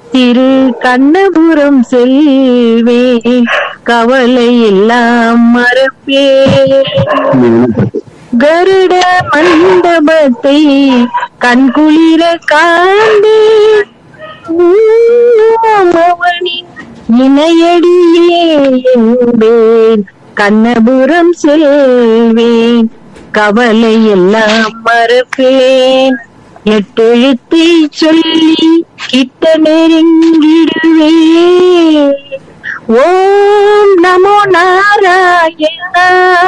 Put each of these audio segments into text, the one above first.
திரு கண்ணபுரம் செல்வேன் கவலை எல்லாம் மறப்பேன் கருட மண்டபத்தை கண்குளிர காண்பேன் அவனின் இணையடியே என்பேன் கண்ணபுரம் செல்வேன் கவலை எல்லாம் மறப்பேன் எட்டெழுத்தை சொல்லி கிட்ட நெருங்கிடுவேன் ஓம் நமோ நாராயணா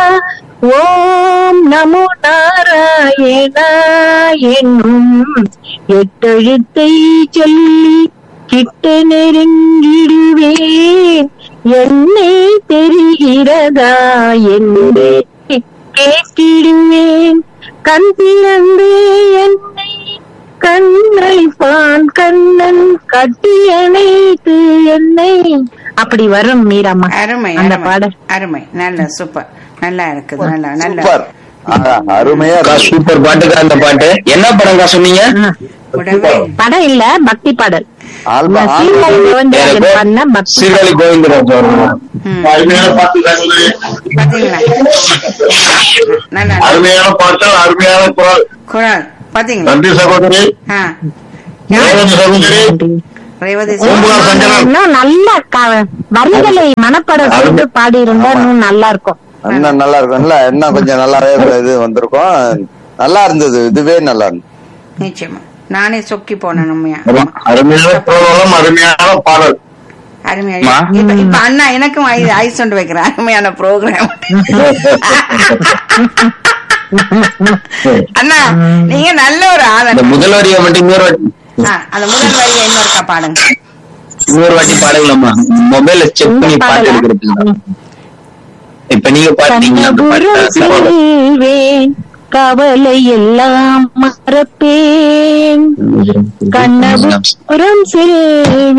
ஓம் நமோ நாராயணா என்னும் எட்டெழுத்தை சொல்லி கிட்ட நெருங்கிடுவேன் என்னை தெரிகிறதா என்று கேட்டிடுவேன் கண் திறந்து என்னை கண்ணழிப்பான் கண்ணன் கட்டி அணைத்து என்னை அப்படி வரும் மீராமா அருமை அந்த அருமை, பாடல் அருமை நல்ல சூப்பர் நல்லா இருக்குது நல்லா நல்ல சூப்பர் ஆஹா, அருமையா அக்கா, இருக்கு. சூப்பர் பாட்டுக்கா அந்த பாட்டு என்ன படம்க்கா சொன்னீங்க ஆ. உடனே படம் இல்ல பக்தி பாடல் ஆல்பம் சீர்காழி ஆல்பம் கோவிந்தராஜன் பண்ண பக்தி சீர்காழி கோவிந்தராஜ் அவர்கள் ம், அருமையான பாட்டு சகோதரி பாத்தீங்களா நல்லா அருமையான பாட்டு அருமையான குரல் குரல் பாத்தீங்களா நன்றி சகோதரி ஆ ரேவதி சகோதரி ரேவதி பூம்புகார் சஞ்சலம் இன்னும் நல்ல க- வரிகளை மனப்படம் செய்து பாடி இருந்தா இன்னும் நல்லா இருக்கும் இன்னும் நல்லா இருக்கும் இல்ல இன்னும் கொஞ்சம் நல்லாவே இது வந்திருக்கும் நல்லா இருந்தது இதுவே நல்லா இருந்தது நிச்சயமா நானே சொக்கி போனேன் உண்மையா அரு- அருமையான குரலும் அருமையான பாடல் அருமையா மா. இப்ப இப்ப அண்ணா எனக்கும் ஐ- ஐஸ் கொண்டு வைக்கிறேன் அருமையான ப்ரோக்ராம் அண்ணா நீங்க நல்ல ஒரு இந்த ஆதரவு முதல் வரியை மட்டும் இன்னொரு வாட்டி ஆ, அந்த முதல் வரியை இன்னொருக்கா பாடுங்க இன்னொரு வாட்டி பாடுங்களம்மா மொபைல செக் பண்ணி இந்த பாட்டு பாடலா? எடுக்கிறது இப்ப நீங்க பாத்தீங்க அந்த கண்ணபுரம் பாட்டு செல்வேன் கவலை எல்லாம் மறப்பேன் கண்ணபுரம் செல்வேன்